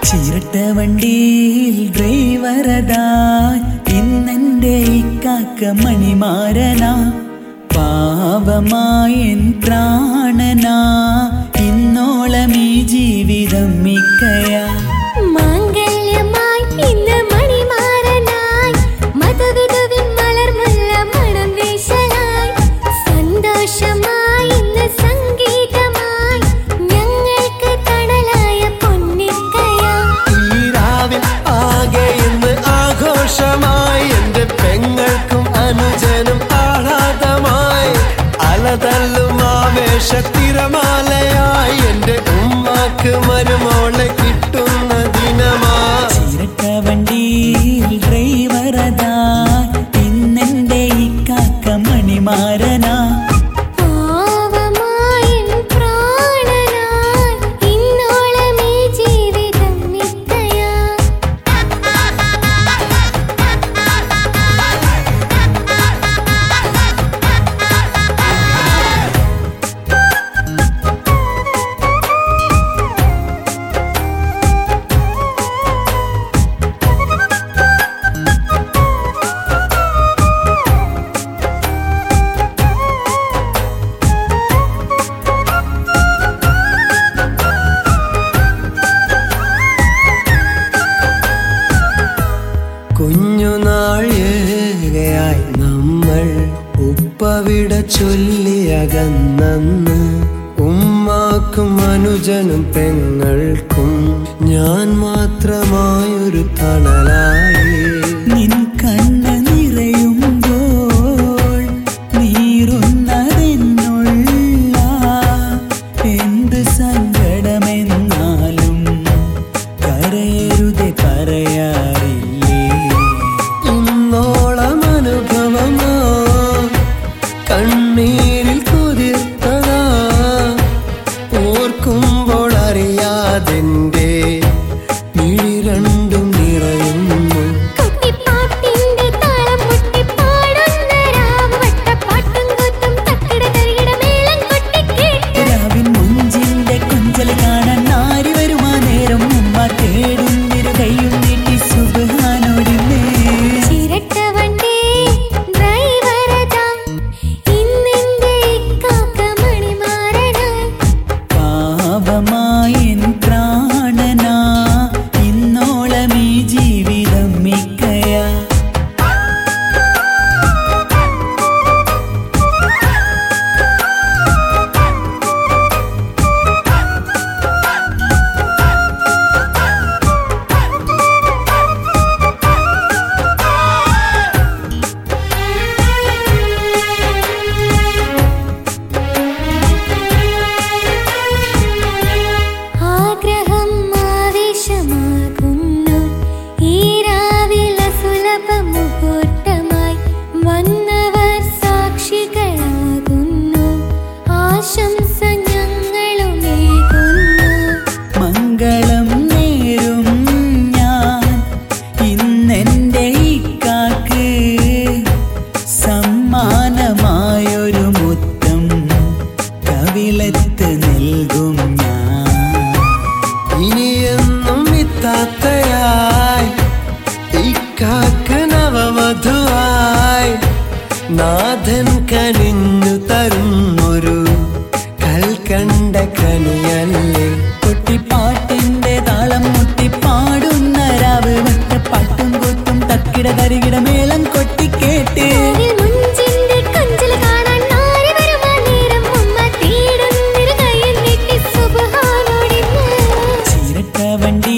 ചിരട്ട വണ്ടിയിൽ ഡ്രൈവറതായി ഇന്നെന്റെ ഇക്കാക്ക മണിമാരനാ പാവമായൻ പ്രാണനാ ഇന്നോളം ഈ ജീവിതം മിക്കയാ മാംഗല്യമായി ഇന്ന് മണിമാരനായി മധുവിധുവിൻ മലർമുല്ല മണം വീശലായി സന്തോഷമായി ഇന്ന് സംഗീതമായി ഞങ്ങൾക്ക് തണലായ പൊന്നിക്കയാ ഈ രാവിൽ ആകെ ഇന്ന് ആഘോഷമായി എന്റെ പെങ്ങൾക്കും അനുജനും ആഹ്ലാദമായി അലതല്ലും ആവേശ തിരമാലയായി എന്റെ ഉമ്മാക്ക് മരുമോളെ കിട്ടുന്ന ദിനമാ ചിരട്ട വണ്ടിയിൽ ഡ്രൈവറതായി ഇന്നെന്റെ ഇക്കാക്ക മണിമാരനാ പാവമായൻ പ്രാണനായി ഇന്നോളം ഈ ജീവിതം നിത്യയാ കുഞ്ഞുനാഴേകയായി നമ്മൾ ഉപ്പവിട ചൊല്ലിയകന്നു ഉമ്മാക്കും അനുജനും പെങ്ങൾക്കും ഞാൻ മാത്രമായൊരു തണലായി നിൻ കണ്ണ് നിറയുമ്പോൾ നീറുന്നതെന്നുള്ള എന്ത് സങ്കടമെന്നാലും കരയരുത് പറയാറില്ലേ ഇന്നോളം അനുഭവമാ കണ്ണീരിൽ കുതിർത്തതാ ഓർക്കുമ്പോൾ അറിയാതെന്റെ മിഴി രണ്ടും നിറയുന്നു കുട്ടിപ്പാട്ടിന്റെ താളം മുട്ടി പാടുന്ന രാവ് വട്ടപ്പാട്ടും കൂത്തും തക്കിട തരികിട മേളം കൊട്ടിക്കേട്ട് രാവിൻ മുഞ്ചിന്റെ കൊഞ്ചൽ കാണാൻ നാരി വരുമാ നേരം ഉമ്മ തേടുന്നിരു കൈയും നീട്ടി സുബാനോടിന്നേ ചിരട്ട വണ്ടി ഡ്രൈവറതാ ഇന്നെന്റെ ഇക്കാക്ക മണിമാരനായി പാവമായൻ പ്രാണനാ ഇന്നോളം ഈ ജീവിതം മിക്കയാ ആഗ്രഹം ആവേശമാകുന്നു ഈ രാവില സുലഭ മുഹൂർത്തമായി വന്നവർ സാക്ഷികളാകുന്നു ആശംസ ഞങ്ങളുമേകുന്നു മംഗളം നേരും ഞാൻ ഇന്നെന്റെ ഇക്കാക്ക് സമ്മാനമായൊരു മുത്തം കവിളത്ത് നൽകും ഞാൻ ഇനിയെന്നും ഇത്താത്തയായി ഇക്കാക്ക് നവവധുവായി നാഥൻ കനിഞ്ഞു തരുന്നൊരു കൽക്കണ്ട കനിയല്ലേ കൊട്ടിപ്പാട്ടിന്റെ താളം മുട്ടിപ്പാടുന്ന രാവ് വട്ടപ്പാട്ടും കൂത്തും തക്കിട തരികിട മേളം കൊട്ടിക്കേട്ട് പൂവിൽ മുഞ്ചിന്റെ കൊഞ്ചൽ കാണാൻ നാരി വരുമാ നേരം ഉമ്മ തേടുന്നിരു കൈയിൽ നീട്ടി സുബ്ഹാനോടിന്ന് ചിരട്ട വണ്ടി